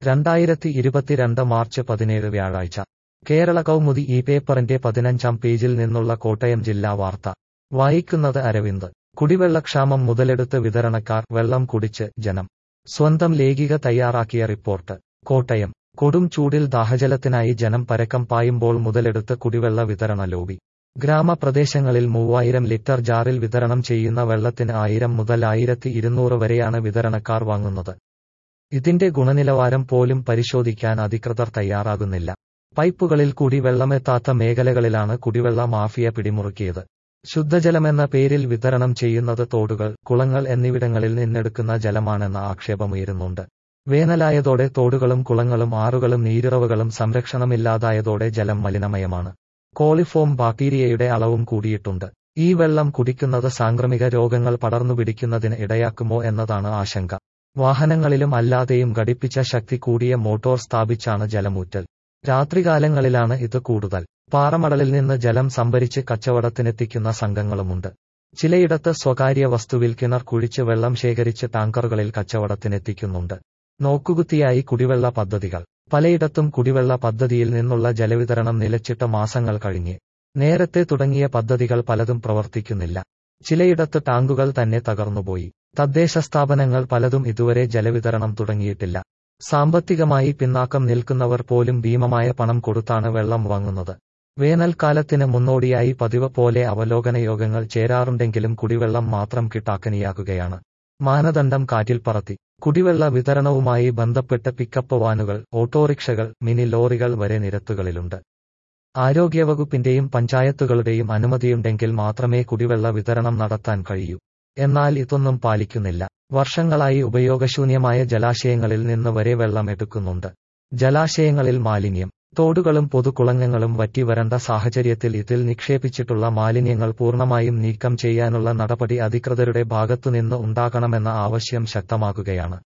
രണ്ടായിരത്തി ഇരുപത്തിരണ്ട് മാർച്ച് പതിനേഴ് വ്യാഴാഴ്ച കേരള കൗമുദി ഈ പേപ്പറിന്റെ പതിനഞ്ചാം പേജിൽ നിന്നുള്ള കോട്ടയം ജില്ലാ വാർത്ത വായിക്കുന്നത് അരവിന്ദ് കുടിവെള്ളക്ഷാമം മുതലെടുത്ത് വിതരണക്കാർ വെള്ളം കുടിച്ച് ജനം സ്വന്തം ലേഖിക തയ്യാറാക്കിയ റിപ്പോർട്ട് കോട്ടയം കൊടും ചൂടിൽ ദാഹജലത്തിനായി ജനം പരക്കം പായുമ്പോൾ മുതലെടുത്ത് കുടിവെള്ള വിതരണ ലോബി ഗ്രാമപ്രദേശങ്ങളിൽ മൂവായിരം ലിറ്റർ ജാറിൽ വിതരണം ചെയ്യുന്ന വെള്ളത്തിന് ആയിരം മുതൽ ആയിരത്തി ഇരുന്നൂറ് വരെയാണ് വിതരണക്കാർ വാങ്ങുന്നത് ഇതിന്റെ ഗുണനിലവാരം പോലും പരിശോധിക്കാൻ അധികൃതർ തയ്യാറാകുന്നില്ല പൈപ്പുകളിൽ കൂടി വെള്ളമെത്താത്ത മേഖലകളിലാണ് കുടിവെള്ള മാഫിയ പിടിമുറുക്കിയത് ശുദ്ധജലമെന്ന പേരിൽ വിതരണം ചെയ്യുന്നത് തോടുകൾ കുളങ്ങൾ എന്നിവിടങ്ങളിൽ നിന്നെടുക്കുന്ന ജലമാണെന്ന ആക്ഷേപമുയരുന്നുണ്ട് വേനലായതോടെ തോടുകളും കുളങ്ങളും ആറുകളും നീരുറവുകളും സംരക്ഷണമില്ലാതായതോടെ ജലം മലിനമയമാണ് കോളിഫോം ബാക്ടീരിയയുടെ അളവും കൂടിയിട്ടുണ്ട് ഈ വെള്ളം കുടിക്കുന്നത് സാംക്രമിക രോഗങ്ങൾ പടർന്നുപിടിക്കുന്നതിന് ഇടയാക്കുമോ എന്നതാണ് ആശങ്ക വാഹനങ്ങളിലും അല്ലാതെയും ഘടിപ്പിച്ച ശക്തി കൂടിയ മോട്ടോർ സ്ഥാപിച്ചാണ് ജലമൂറ്റൽ രാത്രികാലങ്ങളിലാണ് ഇത് കൂടുതൽ പാറമടലിൽ നിന്ന് ജലം സംഭരിച്ച് കച്ചവടത്തിനെത്തിക്കുന്ന സംഘങ്ങളുമുണ്ട് ചിലയിടത്ത് സ്വകാര്യ വസ്തുവിൽ കിണർ കുഴിച്ച് വെള്ളം ശേഖരിച്ച് ടാങ്കറുകളിൽ കച്ചവടത്തിനെത്തിക്കുന്നുണ്ട് നോക്കുകുത്തിയായി കുടിവെള്ള പദ്ധതികൾ പലയിടത്തും കുടിവെള്ള പദ്ധതിയിൽ നിന്നുള്ള ജലവിതരണം നിലച്ചിട്ട മാസങ്ങൾ കഴിഞ്ഞ് നേരത്തെ തുടങ്ങിയ പദ്ധതികൾ പലതും പ്രവർത്തിക്കുന്നില്ല ചിലയിടത്ത് ടാങ്കുകൾ തന്നെ തകർന്നുപോയി തദ്ദേശ സ്ഥാപനങ്ങൾ പലതും ഇതുവരെ ജലവിതരണം തുടങ്ങിയിട്ടില്ല സാമ്പത്തികമായി പിന്നാക്കം നിൽക്കുന്നവർ പോലും ഭീമമായ പണം കൊടുത്താണ് വെള്ളം വാങ്ങുന്നത് വേനൽക്കാലത്തിന് മുന്നോടിയായി പതിവ് പോലെ അവലോകന യോഗങ്ങൾ ചേരാറുണ്ടെങ്കിലും കുടിവെള്ളം മാത്രം കിട്ടാക്കനിയാകുകയാണ് മാനദണ്ഡം കാറ്റിൽ പറത്തി കുടിവെള്ള വിതരണവുമായി ബന്ധപ്പെട്ട് പിക്കപ്പ് വാനുകൾ ഓട്ടോറിക്ഷകൾ മിനി ലോറികൾ വരെ നിരത്തുകളിലുണ്ട് ആരോഗ്യവകുപ്പിന്റെയും പഞ്ചായത്തുകളുടെയും അനുമതിയുണ്ടെങ്കിൽ മാത്രമേ കുടിവെള്ള വിതരണം നടത്താൻ കഴിയൂ എന്നാൽ ഇതൊന്നും പാലിക്കുന്നില്ല വർഷങ്ങളായി ഉപയോഗശൂന്യമായ ജലാശയങ്ങളിൽ നിന്ന് വരെ വെള്ളം എടുക്കുന്നുണ്ട് ജലാശയങ്ങളിൽ മാലിന്യം തോടുകളും പൊതുകുളങ്ങങ്ങളും വറ്റി വരണ്ട സാഹചര്യത്തിൽ ഇതിൽ നിക്ഷേപിച്ചിട്ടുള്ള മാലിന്യങ്ങൾ പൂർണ്ണമായും നീക്കം ചെയ്യാനുള്ള നടപടി അധികൃതരുടെ ഭാഗത്തുനിന്ന് ഉണ്ടാകണമെന്ന ആവശ്യം ശക്തമാകുകയാണ്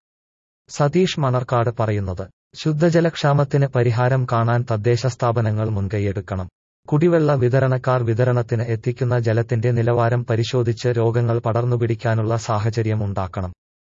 സതീഷ് മണർക്കാട് പറയുന്നത് ശുദ്ധജലക്ഷാമത്തിന് പരിഹാരം കാണാൻ തദ്ദേശ സ്ഥാപനങ്ങൾ മുൻകൈയെടുക്കണം കുടിവെള്ള വിതരണക്കാർ വിതരണത്തിന് എത്തിക്കുന്ന ജലത്തിന്റെ നിലവാരം പരിശോധിച്ച് രോഗങ്ങൾ പടർന്നുപിടിക്കാനുള്ള സാഹചര്യം ഉണ്ടാക്കണം